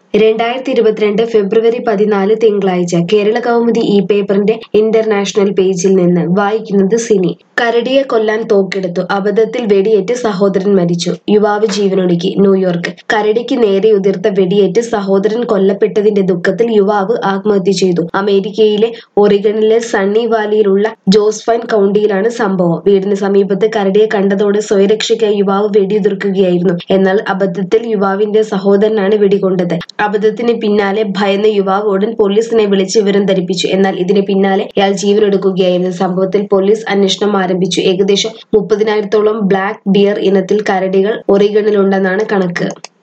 രണ്ടായിരത്തി ഇരുപത്തിരണ്ട് ഫെബ്രുവരി പതിനാല് തിങ്കളാഴ്ച കേരള കൗമുദി ഈ പേപ്പറിന്റെ ഇന്റർനാഷണൽ പേജിൽ നിന്ന് വായിക്കുന്നത് സിനി കരടിയെ കൊല്ലാൻ തോക്കെടുത്തു അബദ്ധത്തിൽ വെടിയേറ്റ് സഹോദരൻ മരിച്ചു യുവാവ് ജീവനൊടുക്കി ന്യൂയോർക്ക് കരടിക്ക് നേരെ ഉതിർത്ത വെടിയേറ്റ് സഹോദരൻ കൊല്ലപ്പെട്ടതിന്റെ ദുഃഖത്തിൽ യുവാവ് ആത്മഹത്യ ചെയ്തു അമേരിക്കയിലെ ഒറിഗണിലെ സണ്ണി വാലിയിലുള്ള ജോസ്ഫൈൻ കൗണ്ടിയിലാണ് സംഭവം വീടിന് സമീപത്ത് കരടിയെ കണ്ടതോടെ സ്വയരക്ഷയ്ക്കായി യുവാവ് വെടിയുതിർക്കുകയായിരുന്നു എന്നാൽ അബദ്ധത്തിൽ യുവാവിന്റെ സഹോദരനാണ് വെടികൊണ്ടത് അബദ്ധത്തിന് പിന്നാലെ ഭയന്ന യുവാവ് ഉടൻ പോലീസിനെ വിളിച്ച് വിവരം ധരിപ്പിച്ചു എന്നാൽ ഇതിന് പിന്നാലെ ഇയാൾ ജീവനൊടുക്കുകയായിരുന്നു സംഭവത്തിൽ പോലീസ് അന്വേഷണം ആരംഭിച്ചു ഏകദേശം മുപ്പതിനായിരത്തോളം ബ്ലാക്ക് ബിയർ ഇനത്തിൽ കരടികൾ ഒറിഗണിലുണ്ടെന്നാണ് കണക്ക്